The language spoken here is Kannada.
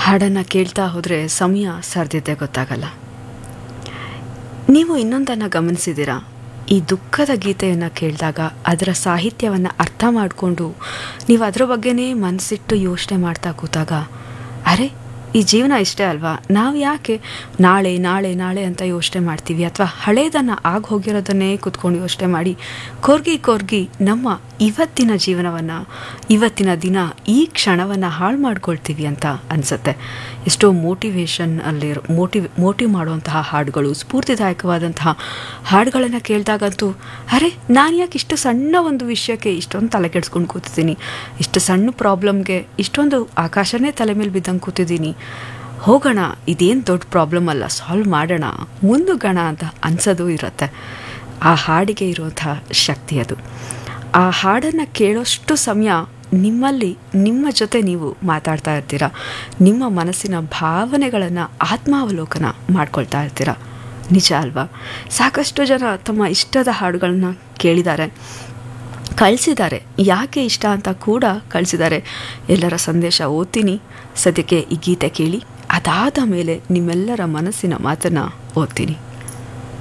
ಹಾಡನ್ನು ಕೇಳ್ತಾ ಹೋದರೆ ಸಮಯ ಸರ್ದಿದ್ದೆ ಗೊತ್ತಾಗಲ್ಲ ನೀವು ಇನ್ನೊಂದನ್ನು ಗಮನಿಸಿದ್ದೀರಾ ಈ ದುಃಖದ ಗೀತೆಯನ್ನು ಕೇಳಿದಾಗ ಅದರ ಸಾಹಿತ್ಯವನ್ನು ಅರ್ಥ ಮಾಡಿಕೊಂಡು ನೀವು ಅದರ ಬಗ್ಗೆನೇ ಮನಸ್ಸಿಟ್ಟು ಯೋಚನೆ ಮಾಡ್ತಾ ಕೂತಾಗ ಅರೆ ಈ ಜೀವನ ಇಷ್ಟೇ ಅಲ್ವಾ ನಾವು ಯಾಕೆ ನಾಳೆ ನಾಳೆ ನಾಳೆ ಅಂತ ಯೋಚನೆ ಮಾಡ್ತೀವಿ ಅಥವಾ ಹಳೇದನ್ನು ಆಗ ಹೋಗಿರೋದನ್ನೇ ಕೂತ್ಕೊಂಡು ಯೋಚನೆ ಮಾಡಿ ಕೊರ್ಗಿ ಕೊರ್ಗಿ ನಮ್ಮ ಇವತ್ತಿನ ಜೀವನವನ್ನು ಇವತ್ತಿನ ದಿನ ಈ ಕ್ಷಣವನ್ನು ಹಾಳು ಮಾಡ್ಕೊಳ್ತೀವಿ ಅಂತ ಅನಿಸುತ್ತೆ ಎಷ್ಟೋ ಮೋಟಿವೇಶನ್ ಅಲ್ಲಿರೋ ಮೋಟಿವ್ ಮೋಟಿವ್ ಮಾಡುವಂತಹ ಹಾಡುಗಳು ಸ್ಫೂರ್ತಿದಾಯಕವಾದಂತಹ ಹಾಡುಗಳನ್ನು ಕೇಳಿದಾಗಂತೂ ಅರೆ ನಾನು ಯಾಕೆ ಇಷ್ಟು ಸಣ್ಣ ಒಂದು ವಿಷಯಕ್ಕೆ ಇಷ್ಟೊಂದು ತಲೆ ಕೆಡ್ಸ್ಕೊಂಡು ಕೂತಿದ್ದೀನಿ ಇಷ್ಟು ಸಣ್ಣ ಪ್ರಾಬ್ಲಮ್ಗೆ ಇಷ್ಟೊಂದು ಆಕಾಶನೇ ತಲೆ ಮೇಲೆ ಬಿದ್ದಂಗೆ ಕೂತಿದ್ದೀನಿ ಹೋಗೋಣ ಇದೇನು ದೊಡ್ಡ ಪ್ರಾಬ್ಲಮ್ ಅಲ್ಲ ಸಾಲ್ವ್ ಮಾಡೋಣ ಮುಂದುಗಣ ಅಂತ ಅನ್ಸೋದು ಇರುತ್ತೆ ಆ ಹಾಡಿಗೆ ಇರುವಂತಹ ಶಕ್ತಿ ಅದು ಆ ಹಾಡನ್ನು ಕೇಳೋಷ್ಟು ಸಮಯ ನಿಮ್ಮಲ್ಲಿ ನಿಮ್ಮ ಜೊತೆ ನೀವು ಮಾತಾಡ್ತಾ ಇರ್ತೀರ ನಿಮ್ಮ ಮನಸ್ಸಿನ ಭಾವನೆಗಳನ್ನು ಆತ್ಮಾವಲೋಕನ ಮಾಡ್ಕೊಳ್ತಾ ಇರ್ತೀರ ನಿಜ ಅಲ್ವಾ ಸಾಕಷ್ಟು ಜನ ತಮ್ಮ ಇಷ್ಟದ ಹಾಡುಗಳನ್ನ ಕೇಳಿದ್ದಾರೆ ಕಳಿಸಿದ್ದಾರೆ ಯಾಕೆ ಇಷ್ಟ ಅಂತ ಕೂಡ ಕಳಿಸಿದ್ದಾರೆ ಎಲ್ಲರ ಸಂದೇಶ ಓದ್ತೀನಿ ಸದ್ಯಕ್ಕೆ ಈ ಗೀತೆ ಕೇಳಿ ಅದಾದ ಮೇಲೆ ನಿಮ್ಮೆಲ್ಲರ ಮನಸ್ಸಿನ ಮಾತನ್ನು ಓದ್ತೀನಿ